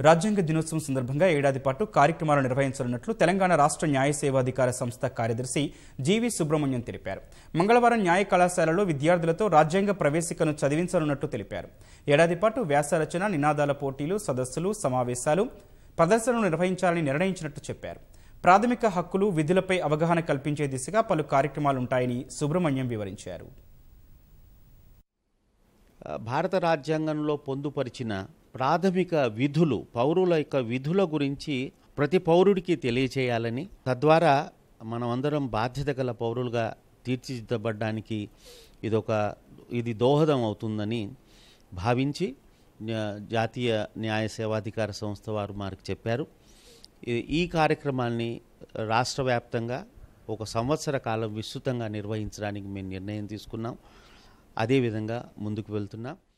రాజ్యాంగ దినోత్సవం సందర్భంగా ఏడాది పాటు కార్యక్రమాలు నిర్వహించనున్నట్లు తెలంగాణ రాష్ట్ర న్యాయ సేవాధికార సంస్థ కార్యదర్శి జీవి సుబ్రహ్మణ్యం తెలిపారు మంగళవారం న్యాయ కళాశాలలో విద్యార్థులతో రాజ్యాంగ ప్రవేశికను చదివించనున్నట్లు తెలిపారు ఏడాది పాటు వ్యాసరచన నినాదాల పోటీలు సదస్సులు సమావేశాలు ప్రదర్శనలు నిర్వహించాలని నిర్ణయించినట్లు చెప్పారు ప్రాథమిక హక్కులు విధులపై అవగాహన కల్పించే దిశగా పలు కార్యక్రమాలుంటాయని సుబ్రహ్మణ్యం వివరించారు భారత రాజ్యాంగంలో పొందుపరిచిన ప్రాథమిక విధులు పౌరుల యొక్క విధుల గురించి ప్రతి పౌరుడికి తెలియచేయాలని తద్వారా మనమందరం బాధ్యత గల పౌరులుగా తీర్చిదిద్దబడ్డానికి ఇదొక ఇది దోహదం అవుతుందని భావించి న్యా- జాతీయ న్యాయ సేవాధికార సంస్థ వారు మనకు చెప్పారు ఈ- ఈ కార్యక్రమాన్ని రాష్ట్ర వ్యాప్తంగా ఒక సంవత్సర కాలం విస్తృతంగా నిర్వహించడానికి మేము నిర్ణయం తీసుకున్నాం అదేవిధంగా ముందుకు వెళ్తున్నాం